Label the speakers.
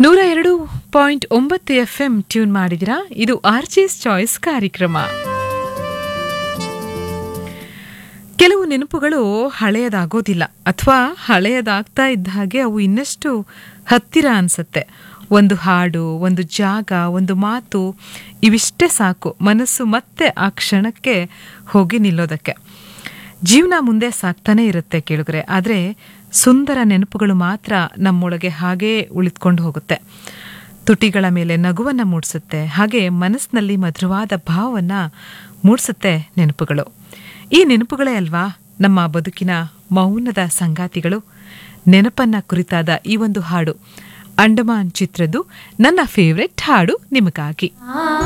Speaker 1: ನೂರ ಎರಡು ಪಾಯಿಂಟ್ ಒಂಬತ್ತು ಎಫ್ ಎಂ ಟ್ಯೂನ್ ಮಾಡಿದಿರಾ ಇದು ಆರ್ಜಿಸ್ ಚಾಯ್ಸ್ ಕಾರ್ಯಕ್ರಮ ಕೆಲವು ನೆನಪುಗಳು ಹಳೆಯದಾಗೋದಿಲ್ಲ ಅಥವಾ ಹಳೆಯದಾಗ್ತಾ ಇದ್ದ ಹಾಗೆ ಅವು ಇನ್ನಷ್ಟು ಹತ್ತಿರ ಅನ್ಸತ್ತೆ ಒಂದು ಹಾಡು ಒಂದು ಜಾಗ ಒಂದು ಮಾತು ಇವಿಷ್ಟೇ ಸಾಕು ಮನಸ್ಸು ಮತ್ತೆ ಆ ಕ್ಷಣಕ್ಕೆ ಹೋಗಿ ನಿಲ್ಲೋದಕ್ಕೆ ಜೀವನ ಮುಂದೆ ಸಾಕ್ತಾನೆ ಇರುತ್ತೆ ಕೇಳಿದ್ರೆ ಆದರೆ ಸುಂದರ ನೆನಪುಗಳು ಮಾತ್ರ ನಮ್ಮೊಳಗೆ ಹಾಗೇ ಉಳಿದುಕೊಂಡು ಹೋಗುತ್ತೆ ತುಟಿಗಳ ಮೇಲೆ ನಗುವನ್ನ ಮೂಡಿಸುತ್ತೆ ಹಾಗೆ ಮನಸ್ಸಿನಲ್ಲಿ ಮಧುರವಾದ ಭಾವವನ್ನ ಮೂಡಿಸುತ್ತೆ ನೆನಪುಗಳು ಈ ನೆನಪುಗಳೇ ಅಲ್ವಾ ನಮ್ಮ ಬದುಕಿನ ಮೌನದ ಸಂಗಾತಿಗಳು ನೆನಪನ್ನ ಕುರಿತಾದ ಈ ಒಂದು ಹಾಡು ಅಂಡಮಾನ್ ಚಿತ್ರದ್ದು ನನ್ನ ಫೇವ್ರೆಟ್ ಹಾಡು ನಿಮಗಾಗಿ